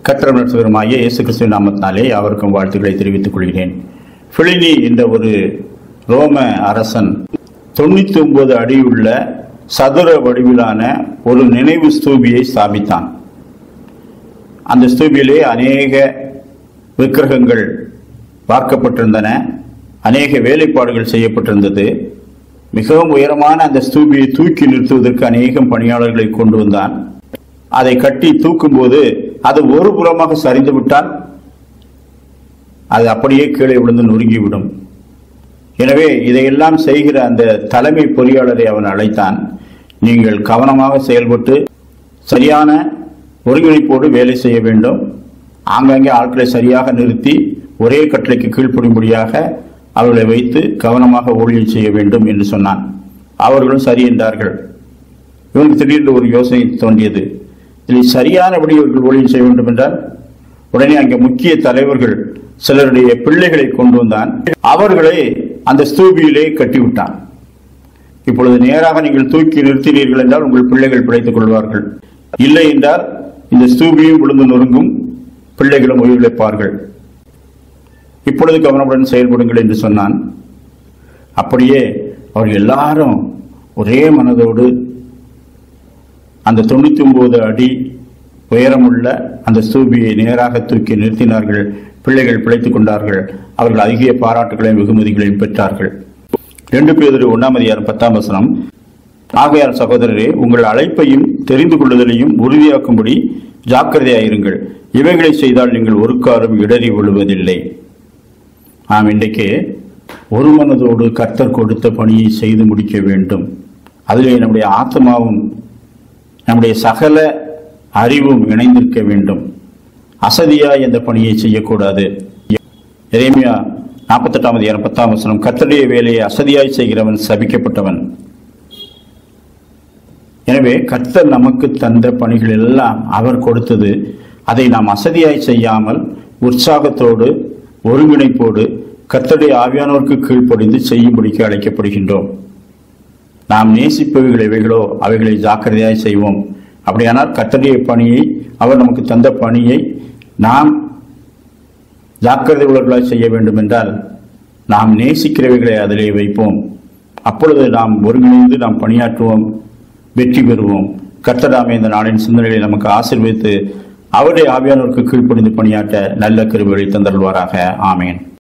கத்திரம் நடத்துகிறமாகிய இயேசு கிறிஸ்துவின் நாமத்தினாலே அவருக்கும் வாழ்த்துக்களை தெரிவித்துக் கொள்கிறேன் பிளினி என்ற ஒரு ரோம அரசன் தொண்ணூத்தி ஒன்பது அடியுள்ள சதுர வடிவிலான ஒரு நினைவு ஸ்தூபியை ஸ்தாபித்தான் அந்த ஸ்தூபியிலே அநேக விக்கிரகங்கள் பார்க்கப்பட்டிருந்தன அநேக வேலைப்பாடுகள் செய்யப்பட்டிருந்தது மிகவும் உயரமான அந்த ஸ்தூபியை தூக்கி நிறுத்துவதற்கு அநேகம் பணியாளர்களை கொண்டு வந்தான் அதை கட்டி தூக்கும்போது அது ஒரு புறமாக சரிந்து விட்டால் அது அப்படியே கீழே விழுந்து நொறுங்கிவிடும் எனவே இதையெல்லாம் செய்கிற அந்த தலைமை பொறியாளரை அவன் அழைத்தான் நீங்கள் கவனமாக செயல்பட்டு சரியான ஒருங்கிணைப்போடு வேலை செய்ய வேண்டும் ஆங்காங்கே ஆட்களை சரியாக நிறுத்தி ஒரே கட்டளைக்கு கீழ்ப்படியும்படியாக அவர்களை வைத்து கவனமாக ஊழியம் செய்ய வேண்டும் என்று சொன்னான் அவர்களும் சரி என்றார்கள் இவனுக்கு திடீர்னு ஒரு யோசனை தோன்றியது இதில் சரியானபடி இவர்கள் ஊழியம் செய்ய வேண்டும் என்றால் உடனே அங்கே முக்கிய தலைவர்கள் சிலருடைய பிள்ளைகளை கொண்டு வந்தான் அவர்களை அந்த ஸ்தூபியிலே கட்டிவிட்டான் இப்பொழுது நேராக நீங்கள் தூக்கி நிறுத்தினீர்கள் என்றால் உங்கள் பிள்ளைகள் பிழைத்துக் கொள்வார்கள் இல்லை என்றால் இந்த ஸ்தூபியும் விழுந்து நொறுங்கும் பிள்ளைகளும் உயிரிழப்பார்கள் இப்பொழுது கவனமுடன் செயல்படுங்கள் என்று சொன்னான் அப்படியே அவர்கள் எல்லாரும் ஒரே மனதோடு அந்த தொண்ணூத்தி ஒன்பது அடி உயரமுள்ள அந்த ஸ்தூபியை நேராக தூக்கி நிறுத்தினார்கள் பிள்ளைகள் பிழைத்துக் கொண்டார்கள் அவர்கள் அதிக பாராட்டுகளையும் வெகுமதிகளையும் பெற்றார்கள் ரெண்டு பேர் ஒன்னாம் அதிகாரம் பத்தாம் வசனம் ஆகையால் சகோதரரே உங்கள் அழைப்பையும் தெரிந்து கொள்ளுதலையும் உறுதியாக்கும்படி ஜாக்கிரதையாயிருங்கள் இவைகளை செய்தால் நீங்கள் ஒரு காலம் இடறி விழுவதில்லை நாம் இன்றைக்கு ஒரு மனதோடு கர்த்தர் கொடுத்த பணியை செய்து முடிக்க வேண்டும் அதிலே நம்முடைய ஆத்மாவும் நம்முடைய சகல அறிவும் இணைந்திருக்க வேண்டும் அசதியாய் அந்த பணியை செய்யக்கூடாது எரேமியா நாற்பத்தெட்டாம் அதிகாரம் பத்தாம் வசனம் கர்த்தருடைய வேலையை அசதியாய் செய்கிறவன் சபிக்கப்பட்டவன் எனவே கர்த்தர் நமக்கு தந்த பணிகள் எல்லாம் அவர் கொடுத்தது அதை நாம் அசதியாய் செய்யாமல் உற்சாகத்தோடு ஒருங்கிணைப்போடு கர்த்தருடைய ஆவியானோருக்கு கீழ்ப்படிந்து செய்யும்படிக்கு அழைக்கப்படுகின்றோம் நாம் நேசிப்பவைகள் எவைகளோ அவைகளை ஜாக்கிரதையாய் செய்வோம் அப்படியானால் கர்த்தருடைய பணியை அவர் நமக்கு தந்த பணியை நாம் ஜாக்கிரதை உள்ளவர்களாய் செய்ய வேண்டும் என்றால் நாம் நேசிக்கிறவைகளை அதிலே வைப்போம் அப்பொழுது நாம் ஒருங்கிணைந்து நாம் பணியாற்றுவோம் வெற்றி பெறுவோம் கர்த்தடாமே இந்த நாளின் சிந்தனைகளை நமக்கு ஆசீர்வதித்து அவருடைய ஆவியானோருக்கு கீழ்ப்படிந்து பணியாற்ற நல்ல கிருபைகளை தந்தருள்வாராக ஆமேன்